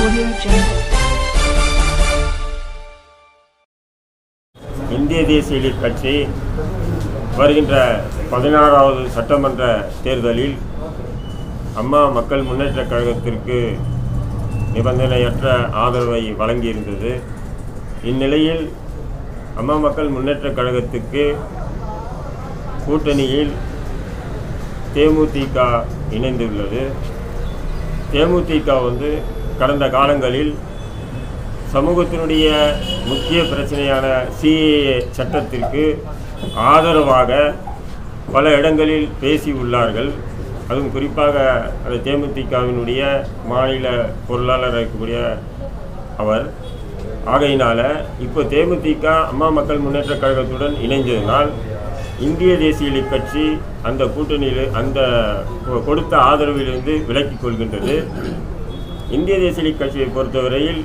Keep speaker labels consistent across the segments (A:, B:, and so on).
A: Audio Jungle.
B: இந்திய தேசிய league கட்சி வருகின்ற பதினாறாவது சட்டமன்ற தேர்தலில் அம்மா மக்கள் முன்னேற்றக் கழகத்திற்கு நிபந்தனையற்ற ஆதரவை வழங்கியிருந்தது இந்நிலையில் அம்மா மக்கள் முன்னேற்றக் கழகத்துக்கு கூட்டணியில் தேமுதிக இணைந்துள்ளது தேமுதிக வந்து கடந்த காலங்களில் சமூகத்தினுடைய முக்கிய பிரச்சனையான சிஏஏ சட்டத்திற்கு ஆதரவாக பல இடங்களில் பேசி உள்ளார்கள் அதுவும் குறிப்பாக அந்த தேமுதிகவினுடைய மாநில பொருளாளர் இருக்கக்கூடிய அவர் ஆகையினால இப்போ தேமுதிக அம்மா மக்கள் முன்னேற்றக் கழகத்துடன் இணைஞ்சதினால் இந்திய தேசிய லீக் கட்சி அந்த கூட்டணியில் அந்த கொடுத்த ஆதரவிலிருந்து விலக்கிக் கொள்கின்றது இந்திய தேசிய லீக் கட்சியை பொறுத்தவரையில்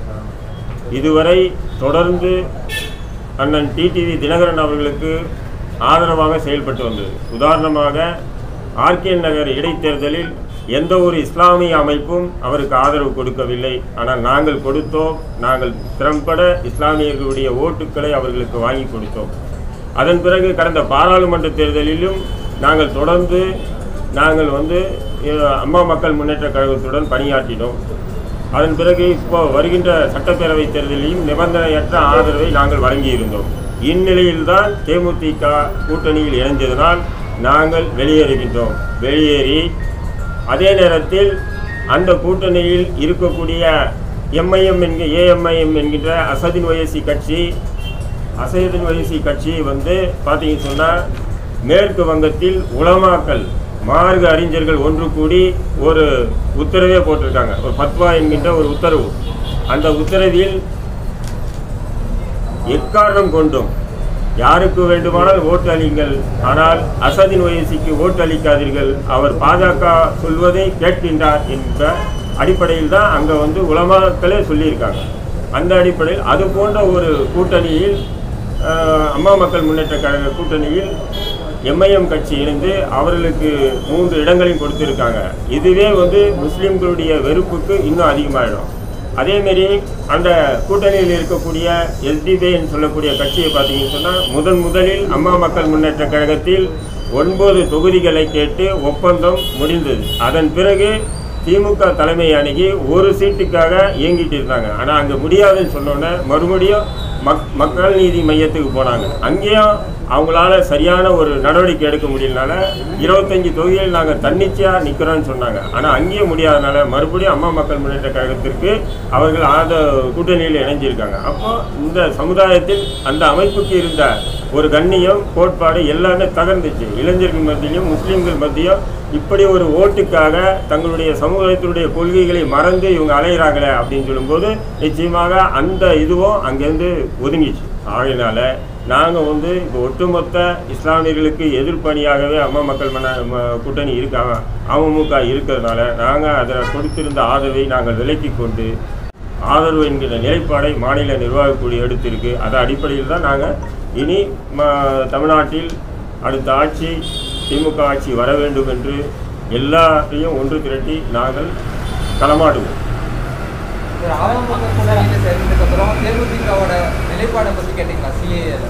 B: இதுவரை தொடர்ந்து அண்ணன் டிடிவி தினகரன் அவர்களுக்கு ஆதரவாக செயல்பட்டு வந்தது உதாரணமாக ஆர்கேஎன் நகர் இடைத்தேர்தலில் எந்த ஒரு இஸ்லாமிய அமைப்பும் அவருக்கு ஆதரவு கொடுக்கவில்லை ஆனால் நாங்கள் கொடுத்தோம் நாங்கள் திறம்பட இஸ்லாமியர்களுடைய ஓட்டுக்களை அவர்களுக்கு வாங்கி கொடுத்தோம் அதன் பிறகு கடந்த பாராளுமன்ற தேர்தலிலும் நாங்கள் தொடர்ந்து நாங்கள் வந்து அஹ், அம்மா மக்கள் முன்னேற்றக் கழகத்துடன் பணியாற்றினோம் அதன் பிறகு இப்போ வருகின்ற சட்டப்பேரவை தேர்தலிலும் நிபந்தனையற்ற ஆதரவை நாங்கள் வழங்கியிருந்தோம் இந்நிலையில்தான் தேமுதிக கூட்டணியில் இணைந்ததனால் நாங்கள் வெளியேறுகின்றோம் வெளியேறி அதே நேரத்தில் அந்த கூட்டணியில் இருக்கக்கூடிய எம்ஐஎம் என்கிற ஏஎம்ஐஎம் என்கின்ற அசதின் வயசி கட்சி அசதின் வயசி கட்சி வந்து பார்த்தீங்கன்னு சொன்னால் மேற்கு வங்கத்தில் உலமாக்கல் மார்க்க அறிஞர்கள் ஒன்று கூடி ஒரு உத்தரவே போட்டிருக்காங்க ஒரு பத்வா என்கின்ற ஒரு உத்தரவு அந்த உத்தரவில் எக்காரணம் கொண்டும் யாருக்கு வேண்டுமானால் ஓட்டு அளிங்கள் ஆனால் அசதின் வயசிக்கு ஓட்டு அளிக்காதீர்கள் அவர் பாஜக சொல்வதை கேட்கின்றார் என்ற அடிப்படையில் தான் அங்கே வந்து உலமாக்களே சொல்லியிருக்காங்க அந்த அடிப்படையில் அது போன்ற ஒரு கூட்டணியில் அஹ், அம்மா மக்கள் முன்னேற்ற கழக கூட்டணியில் எம்ஐஎம் கட்சி இணைந்து அவர்களுக்கு மூன்று இடங்களையும் கொடுத்துருக்காங்க இதுவே வந்து முஸ்லீம்களுடைய வெறுப்புக்கு இன்னும் அதிகமாகிடும் அதேமாரி அந்த கூட்டணியில் இருக்கக்கூடிய எஸ்டிபின்னு சொல்லக்கூடிய கட்சியை பார்த்தீங்கன்னு சொன்னால் முதன் முதலில் அம்மா மக்கள் முன்னேற்ற கழகத்தில் ஒன்பது தொகுதிகளை கேட்டு ஒப்பந்தம் முடிந்தது அதன் பிறகு திமுக தலைமை அணுகி ஒரு சீட்டுக்காக இயங்கிட்டு இருந்தாங்க ஆனால் அங்கே முடியாதுன்னு சொன்னோன்னே மறுபடியும் மக் மக்கள் நீதி மையத்துக்கு போனாங்க அங்கேயும் அவங்களால சரியான ஒரு நடவடிக்கை எடுக்க முடியலனால இருபத்தஞ்சி தொகுதியில் நாங்கள் தன்னிச்சையாக நிற்கிறோன்னு சொன்னாங்க ஆனால் அங்கேயும் முடியாதனால மறுபடியும் அம்மா மக்கள் முன்னேற்ற கழகத்திற்கு அவர்கள் ஆத கூட்டணியில் இணைஞ்சிருக்காங்க அப்போ இந்த சமுதாயத்தில் அந்த அமைப்புக்கு இருந்த ஒரு கண்ணியம் கோட்பாடு எல்லாமே தகர்ந்துச்சு இளைஞர்கள் மத்தியிலும் முஸ்லீம்கள் மத்தியும் இப்படி ஒரு ஓட்டுக்காக தங்களுடைய சமூகத்தினுடைய கொள்கைகளை மறந்து இவங்க அலைகிறாங்களே அப்படின்னு சொல்லும்போது நிச்சயமாக அந்த இதுவும் அங்கேருந்து ஒதுங்கிச்சு ஆகையினால நாங்கள் வந்து இப்போ ஒட்டுமொத்த இஸ்லாமியர்களுக்கு எதிர்ப்பணியாகவே அம்மா மக்கள் மன ம- கூட்டணி இருக்காங்க அமமுக இருக்கிறதுனால நாங்கள் அதில் கொடுத்திருந்த ஆதரவை நாங்கள் விலக்கி கொண்டு ஆதரவு என்கிற நிலைப்பாடை மாநில நிர்வாகக் குழு எடுத்திருக்கு அது அடிப்படையில் தான் நாங்கள் இனி ம தமிழ்நாட்டில் அடுத்த ஆட்சி திமுக ஆட்சி வர வேண்டும் என்று எல்லாத்தையும் ஒன்று திரட்டி நாங்கள் களமாடுவோம்
C: ஒரு அமமுக கூட்டணியில சேர்ந்ததுக்கு அப்புறம் தேமுதிகவோட நிலைப்பாடை பத்தி கேட்டீங்களா சிஏஏல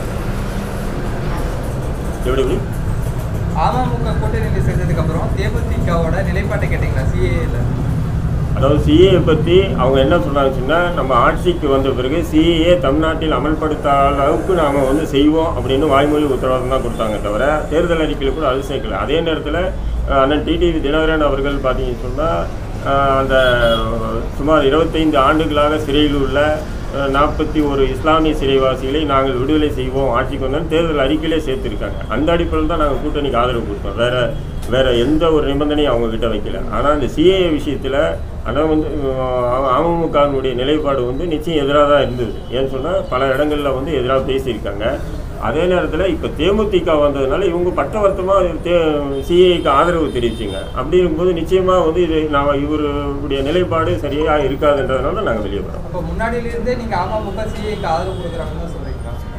B: எப்படி எப்படி
C: அமமுக கூட்டணியில சேர்ந்ததுக்கு அப்புறம் தேமுதிகவோட நிலைப்பாட்டை கேட்டீங்களா சிஏஏல
B: அதாவது சிஏ பற்றி அவங்க என்ன சொன்னாங்கன்னா நம்ம ஆட்சிக்கு வந்த பிறகு சிஏஏ தமிழ்நாட்டில் அமல்படுத்தாத அளவுக்கு நாம் வந்து செய்வோம் அப்படின்னு வாய்மொழி உத்தரவாதம் தான் கொடுத்தாங்க தவிர தேர்தல் அறிக்கையில் கூட அது சேர்க்கல அதே நேரத்தில் அண்ணன் டிடிவி தினகரன் அவர்கள் பார்த்தீங்கன்னு சொன்னால் அந்த சுமார் இருபத்தைந்து ஆண்டுகளாக சிறையில் உள்ள நாற்பத்தி ஒரு இஸ்லாமிய சிறைவாசிகளை நாங்கள் விடுதலை செய்வோம் ஆட்சிக்கு வந்தோம் தேர்தல் அறிக்கையிலே சேர்த்துருக்காங்க அந்த அடிப்படையில் தான் நாங்கள் கூட்டணிக்கு ஆதரவு கொடுத்தோம் வேற வேற எந்த ஒரு நிபந்தனையும் அவங்க கிட்ட வைக்கல ஆனால் இந்த சிஏஏ விஷயத்தில் ஆனால் வந்து அஹ், அமமுகவினுடைய நிலைப்பாடு வந்து நிச்சயம் எதிராக தான் இருந்தது ஏன்னு சொன்னால் பல இடங்களில் வந்து எதிராக பேசியிருக்காங்க அதே நேரத்தில் இப்போ தேமுதிக வந்ததுனால இவங்க பட்டவர்த்தமாக தே சிஏக்கு ஆதரவு தெரிவிச்சிங்க அப்படிங்கும்போது நிச்சயமாக வந்து இது நான் இவருடைய நிலைப்பாடு சரியாக இருக்காதுன்றதுனால நாங்கள் வெளியே வரோம்
C: அப்போ முன்னாடியில இருந்தே நீங்க அமமுக சிஏக்கு ஆதரவு கொடுக்குறாங்கன்னு தான் சொல்றீங்களா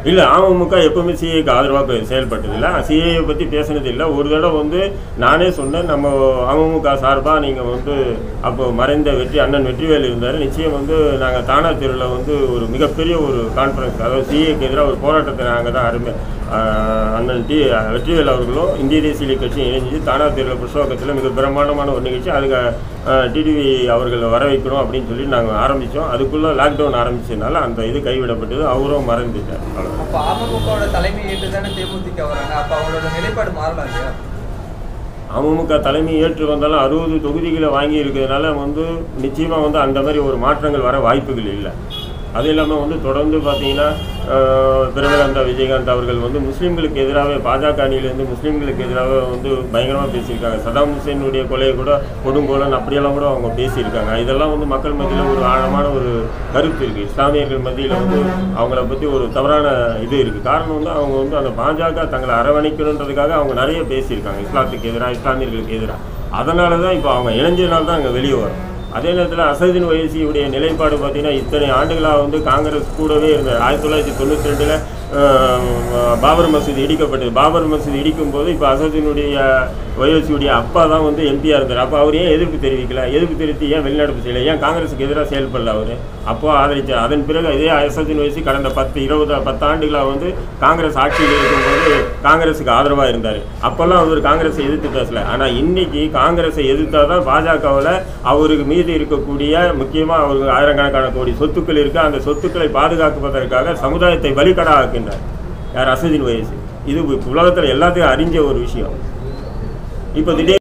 B: இல்லை அமமுக எப்பவுமே சிஏக்கு ஆதரவாக செயல்பட்டதில்லை சிஏயை பற்றி பேசினது இல்லை ஒரு தடவை வந்து நானே சொன்னேன் நம்ம அமமுக சார்பாக நீங்கள் வந்து அப்போ மறைந்த வெற்றி அண்ணன் வெற்றிவேல் இருந்தார் நிச்சயம் வந்து நாங்கள் தானா தெருவில் வந்து ஒரு மிகப்பெரிய ஒரு கான்ஃபரன்ஸ் அதாவது சிஏக்கு எதிராக ஒரு போராட்டத்தை நாங்கள் தான் அருமை ஆஹ் அண்ணன் டி வெற்றிவேல் அவர்களும் இந்திய தேசிய லீக் கட்சியும் இணைஞ்சு தானா தெருவில் புஷ்பகத்தில் மிக பிரம்மாண்டமான ஒரு நிகழ்ச்சி அதுக்கு டிடிவி அவர்களை வர வைக்கணும் அப்படின்னு சொல்லி நாங்கள் ஆரம்பித்தோம் அதுக்குள்ளே லாக்டவுன் ஆரம்பிச்சதுனால அந்த இது கைவிடப்பட்டது அவரும் மறந்துட்டார் அவ்வளவுதான்.
C: அப்ப அமமுகவோட தலைமை ஏற்று தானே தேமுதிக வராங்க அப்ப அவங்களோட நிலைப்பாடு மாறலாம் இல்லையா
B: அமமுக தலைமை ஏற்று வந்தாலும் அறுபது தொகுதிகளை வாங்கி இருக்கிறதுனால வந்து நிச்சயமாக வந்து அந்த மாதிரி ஒரு மாற்றங்கள் வர வாய்ப்புகள் இல்லை அது இல்லாமல் வந்து தொடர்ந்து பார்த்தீங்கன்னா ஆஹ், பிரேமகாந்தா விஜயகாந்த் அவர்கள் வந்து முஸ்லீம்களுக்கு எதிராக பாஜக அணியிலேருந்து முஸ்லீம்களுக்கு எதிராக வந்து பயங்கரமாக பேசியிருக்காங்க சதாம் ஹுசேனுடைய கொலையை கூட கொடுங்கோலன் அப்படியெல்லாம் கூட அவங்க பேசியிருக்காங்க இதெல்லாம் வந்து மக்கள் மத்தியில் ஒரு ஆழமான ஒரு கருத்து இருக்குது இஸ்லாமியர்கள் மத்தியில் வந்து அவங்கள பற்றி ஒரு தவறான இது இருக்குது காரணம் வந்து அவங்க வந்து அந்த பாஜக தங்களை அரவணைக்கணுன்றதுக்காக அவங்க நிறைய பேசியிருக்காங்க இஸ்லாத்துக்கு எதிராக இஸ்லாமியர்களுக்கு எதிராக அதனால தான் இப்போ அவங்க இளைஞர்னால தான் அங்கே வெளியே வரும் அதே நேரத்தில் அசதின் வயசியுடைய நிலைப்பாடு பார்த்தீங்கன்னா இத்தனை ஆண்டுகளாக வந்து காங்கிரஸ் கூடவே இருந்தார் ஆயிரத்தி தொள்ளாயிரத்தி தொண்ணூற்றி ரெண்டில் பாபர் மசூதி இடிக்கப்பட்டது பாபர் மசூதி இடிக்கும் போது இப்போ அசதினுடைய வயோசியுடைய அப்பா தான் வந்து எம்பியாக இருந்தார் அப்போ அவர் ஏன் எதிர்ப்பு தெரிவிக்கல எதிர்ப்பு தெரிவித்து ஏன் வெளிநடப்பு செய்யல ஏன் காங்கிரஸுக்கு எதிராக செயல்படல அவர் அப்போ ஆதரிச்சார் அதன் பிறகு இதே அசதின் வயசு கடந்த பத்து இருபது பத்து ஆண்டுகளாக வந்து காங்கிரஸ் ஆட்சியில் இருக்கும்போது காங்கிரஸுக்கு ஆதரவாக இருந்தார் அப்போல்லாம் அவர் காங்கிரஸை எதிர்த்து பேசல ஆனால் இன்னைக்கு காங்கிரஸை எதிர்த்தா தான் பாஜகவில் அவருக்கு மீது இருக்கக்கூடிய முக்கியமாக அவருக்கு ஆயிரக்கணக்கான கோடி சொத்துக்கள் இருக்கு அந்த சொத்துக்களை பாதுகாப்பதற்காக சமுதாயத்தை பலிக்கடா ஆக்கின்றார் யார் அசதின் வயசு இது உலகத்தில் எல்லாத்தையும் அறிஞ்ச ஒரு விஷயம் இப்போ திடீர்